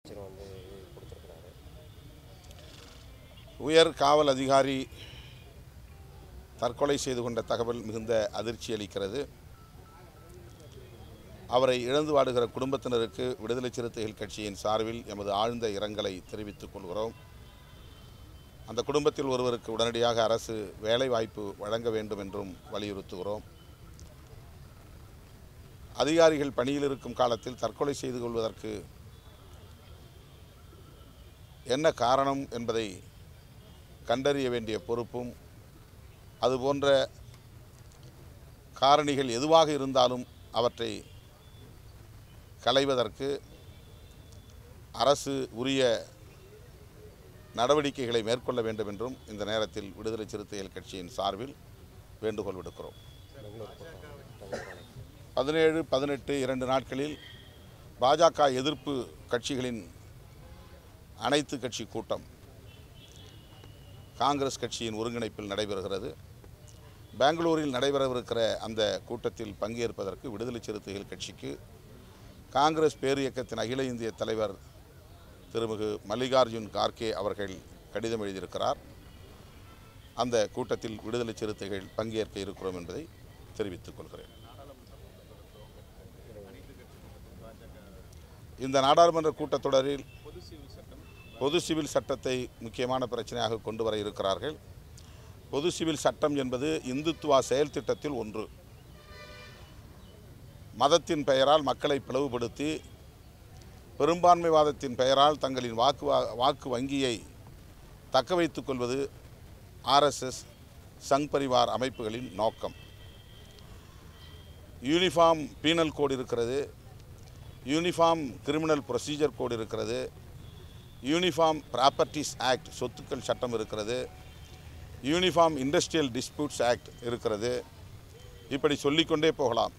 அமைச்சரும் வந்து கொடுத்துருக்குறாரு உயர் காவல் அதிகாரி தற்கொலை செய்து கொண்ட தகவல் மிகுந்த அதிர்ச்சி அளிக்கிறது அவரை இழந்து வாடுகிற குடும்பத்தினருக்கு விடுதலை சிறுத்தைகள் கட்சியின் சார்பில் எமது ஆழ்ந்த இரங்கலை தெரிவித்துக் கொள்கிறோம் அந்த குடும்பத்தில் ஒருவருக்கு உடனடியாக அரசு வேலை வாய்ப்பு வழங்க வேண்டும் என்றும் வலியுறுத்துகிறோம் அதிகாரிகள் பணியில் இருக்கும் காலத்தில் தற்கொலை செய்து கொள்வதற்கு என்ன காரணம் என்பதை கண்டறிய வேண்டிய பொறுப்பும் அதுபோன்ற காரணிகள் எதுவாக இருந்தாலும் அவற்றை களைவதற்கு அரசு உரிய நடவடிக்கைகளை மேற்கொள்ள வேண்டும் என்றும் இந்த நேரத்தில் விடுதலை சிறுத்தைகள் கட்சியின் சார்பில் வேண்டுகோள் விடுக்கிறோம் பெங்களூர் கூட்டம் பதினேழு பதினெட்டு இரண்டு நாட்களில் பாஜக எதிர்ப்பு கட்சிகளின் அனைத்து கட்சி கூட்டம் காங்கிரஸ் கட்சியின் ஒருங்கிணைப்பில் நடைபெறுகிறது பெங்களூரில் நடைபெறவிருக்கிற அந்த கூட்டத்தில் பங்கேற்பதற்கு விடுதலை சிறுத்தைகள் கட்சிக்கு காங்கிரஸ் பேரியக்கத்தின் அகில இந்திய தலைவர் திருமிகு மல்லிகார்ஜுன் கார்கே அவர்கள் கடிதம் எழுதியிருக்கிறார் அந்த கூட்டத்தில் விடுதலை சிறுத்தைகள் பங்கேற்க இருக்கிறோம் என்பதை தெரிவித்துக் கொள்கிறேன் இந்த நாடாளுமன்ற கூட்டத்தொடரில் பொது சிவில் சட்டத்தை முக்கியமான பிரச்சனையாக கொண்டு வர இருக்கிறார்கள் பொது சிவில் சட்டம் என்பது இந்துத்துவா செயல் திட்டத்தில் ஒன்று மதத்தின் பெயரால் மக்களை பிளவுபடுத்தி பெரும்பான்மைவாதத்தின் பெயரால் தங்களின் வாக்கு வா- வாக்கு வங்கியை தக்க வைத்துக் கொள்வது ஆர்எஸ்எஸ் சங் பரிவார் அமைப்புகளின் நோக்கம் யூனிஃபார்ம் பீனல் கோட் இருக்கிறது யூனிஃபார்ம் கிரிமினல் ப்ரொசீஜர் கோட் இருக்கிறது யூனிஃபார்ம் ப்ராப்பர்ட்டிஸ் ஆக்ட் சொத்துக்கள் சட்டம் இருக்கிறது யூனிஃபார்ம் இண்டஸ்ட்ரியல் டிஸ்பியூட்ஸ் ஆக்ட் இருக்கிறது இப்படி சொல்லிக்கொண்டே போகலாம்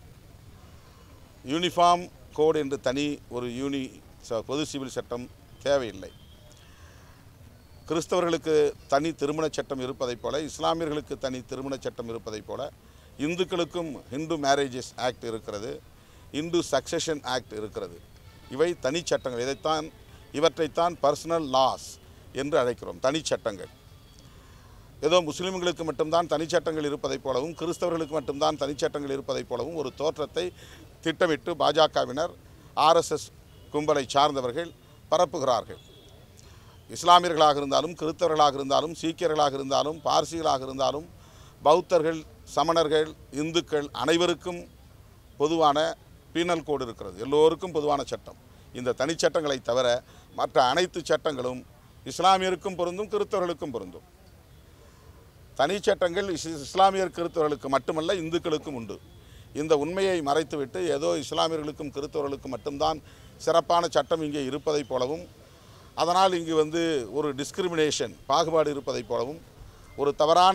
யூனிஃபார்ம் கோட் என்று தனி ஒரு யூனி ச- பொது சிவில் சட்டம் தேவையில்லை கிறிஸ்தவர்களுக்கு தனி திருமணச் சட்டம் இருப்பதைப் போல இஸ்லாமியர்களுக்கு தனி திருமணச் சட்டம் இருப்பதைப் போல இந்துக்களுக்கும் ஹிந்து மேரேஜஸ் ஆக்ட் இருக்கிறது இந்து சக்சஷன் ஆக்ட் இருக்கிறது இவை தனி சட்டங்கள் இதைத்தான் இவற்றைத்தான் பர்சனல் லாஸ் என்று அழைக்கிறோம் தனிச்சட்டங்கள் ஏதோ முஸ்லிம்களுக்கு மட்டும்தான் தனிச்சட்டங்கள் இருப்பதைப் போலவும் கிறிஸ்தவர்களுக்கு மட்டும்தான் தனிச்சட்டங்கள் இருப்பதைப் போலவும் ஒரு தோற்றத்தை திட்டமிட்டு பாஜகவினர் ஆர்எஸ்எஸ் கும்பலை சார்ந்தவர்கள் பரப்புகிறார்கள் இஸ்லாமியர்களாக இருந்தாலும் கிறிஸ்தவர்களாக இருந்தாலும் சீக்கியர்களாக இருந்தாலும் பார்சிகளாக இருந்தாலும் பௌத்தர்கள் சமணர்கள் இந்துக்கள் அனைவருக்கும் பொதுவான பீனல் கோடு இருக்கிறது எல்லோருக்கும் பொதுவான சட்டம் இந்த தனிச்சட்டங்களை தவிர மற்ற அனைத்து சட்டங்களும் இஸ்லாமியருக்கும் பொருந்தும் கிறிஸ்தவர்களுக்கும் பொருந்தும் தனிச்சட்டங்கள் இஸ்- இஸ்லாமியர் கிறிஸ்தவர்களுக்கு மட்டுமல்ல இந்துக்களுக்கும் உண்டு இந்த உண்மையை மறைத்துவிட்டு ஏதோ இஸ்லாமியர்களுக்கும் கிறிஸ்தவர்களுக்கும் மட்டும்தான் சிறப்பான சட்டம் இங்கே இருப்பதைப் போலவும் அதனால் இங்கு வந்து ஒரு டிஸ்கிரிமினேஷன் பாகுபாடு இருப்பதைப் போலவும் ஒரு தவறான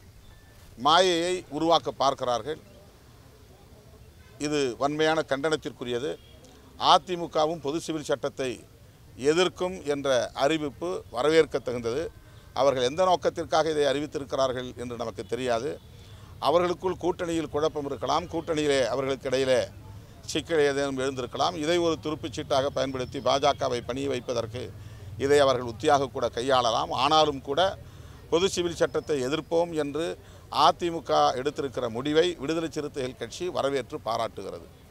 மாயையை உருவாக்க பார்க்கிறார்கள் இது வன்மையான கண்டனத்திற்குரியது அதிமுகவும் பொது சிவில் சட்டத்தை எதிர்க்கும் என்ற அறிவிப்பு வரவேற்க தகுந்தது அவர்கள் எந்த நோக்கத்திற்காக இதை அறிவித்திருக்கிறார்கள் என்று நமக்கு தெரியாது அவர்களுக்குள் கூட்டணியில் குழப்பம் இருக்கலாம் கூட்டணியிலே அவர்களுக்கு இடையிலே சிக்கல் ஏதேனும் எழுந்திருக்கலாம் இதை ஒரு துருப்புச் சீட்டாக பயன்படுத்தி பாஜகவை பணிய வைப்பதற்கு இதை அவர்கள் உத்தியாக கூட கையாளலாம் ஆனாலும் கூட பொது சிவில் சட்டத்தை எதிர்ப்போம் என்று அதிமுக எடுத்திருக்கிற முடிவை விடுதலை சிறுத்தைகள் கட்சி வரவேற்று பாராட்டுகிறது